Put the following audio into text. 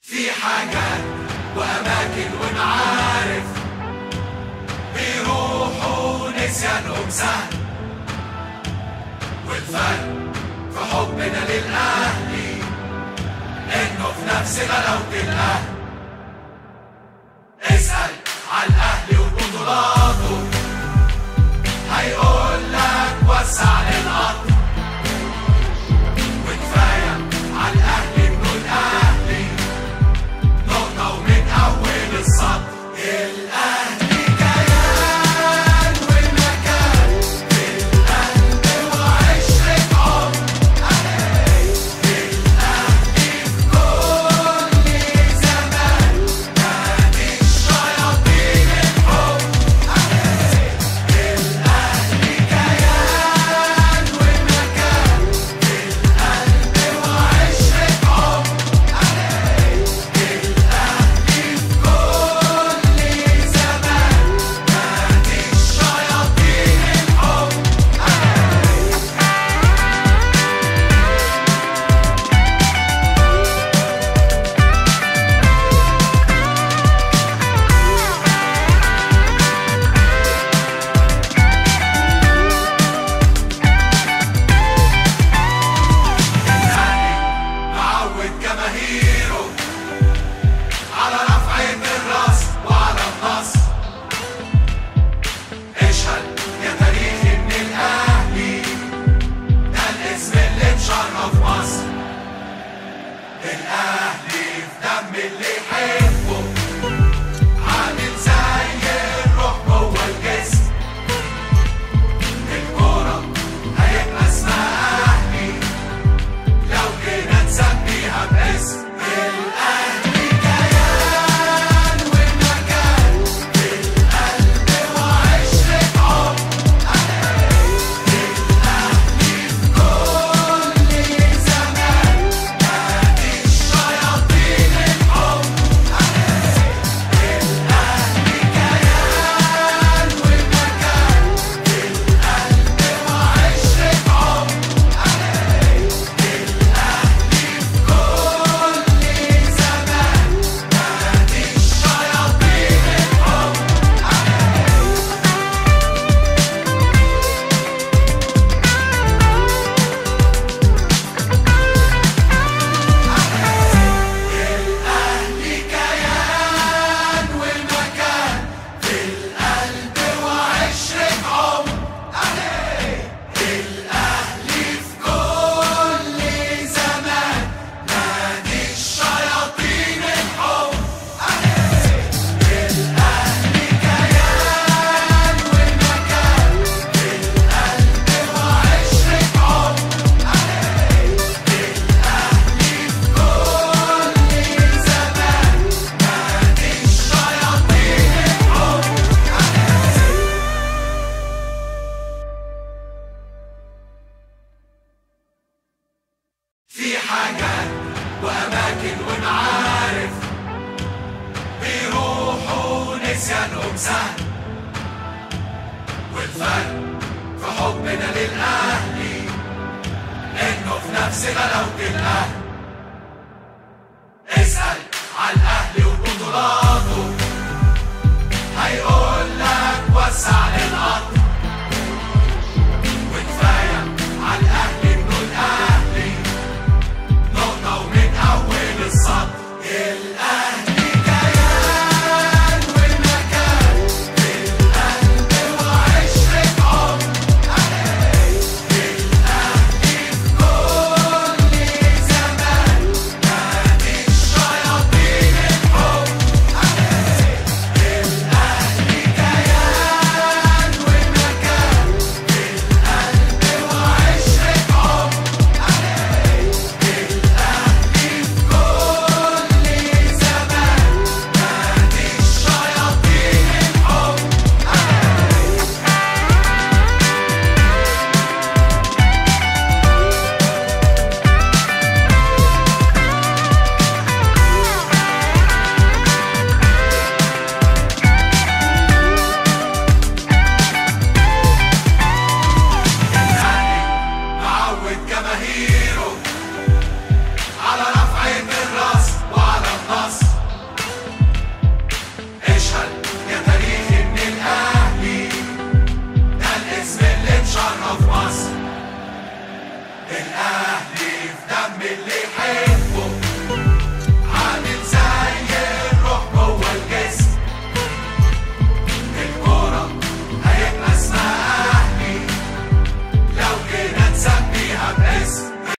في حاجات وأماكن ونعارف بيروحوا نسيانهم سهل والفرق في حبنا للأهلي إنه في نفس غلاوة الأهل اسأل على الأهلي وبطولاته هيقول لك وسع للقطر وكفاية على الأهلي بنقول أهلي نقطة ومن أول السطر الأهلي كيان ومكان في القلب وعشرة عمر الأهلي في كل زمان نادي الشياطين الحب الأهلي كيان ومكان في القلب وعشرة عمر الأهلي في كل زمان نادي الشياطين الحب الأهلي معود جماهيره على رفعة الراس وعلى النصر اشهد يا تاريخي من الأهلي ده الاسم اللي مشرف مصر الأهلي في دم اللي يحبه عامل زي الروح جوه الجسم الكورة هيبقى اسمها أهلي لو جينا نسميها باسم الأهلي كيان ومكان في القلب وعشرة عمر الأهلي في كل زمان نادي الشياطين الحب الأهلي كيان ومكان في القلب وعشرة عمر الأهلي كل زمان نادي الشياطين الحب الأهلي كيان ومكان في القلب وعشرة عمر الأهلي في كل زمان نادي الشياطين الحب الأهلي كيان ومكان في القلب وعشرة عمر الأهلي في كل زمان نادي الشياطين الحب في حاجات وأماكن ونعارف بيروحوا نسيانهم سهل والفرق في حبنا للأهلي إنه في نفس غلاوة الأهل اسأل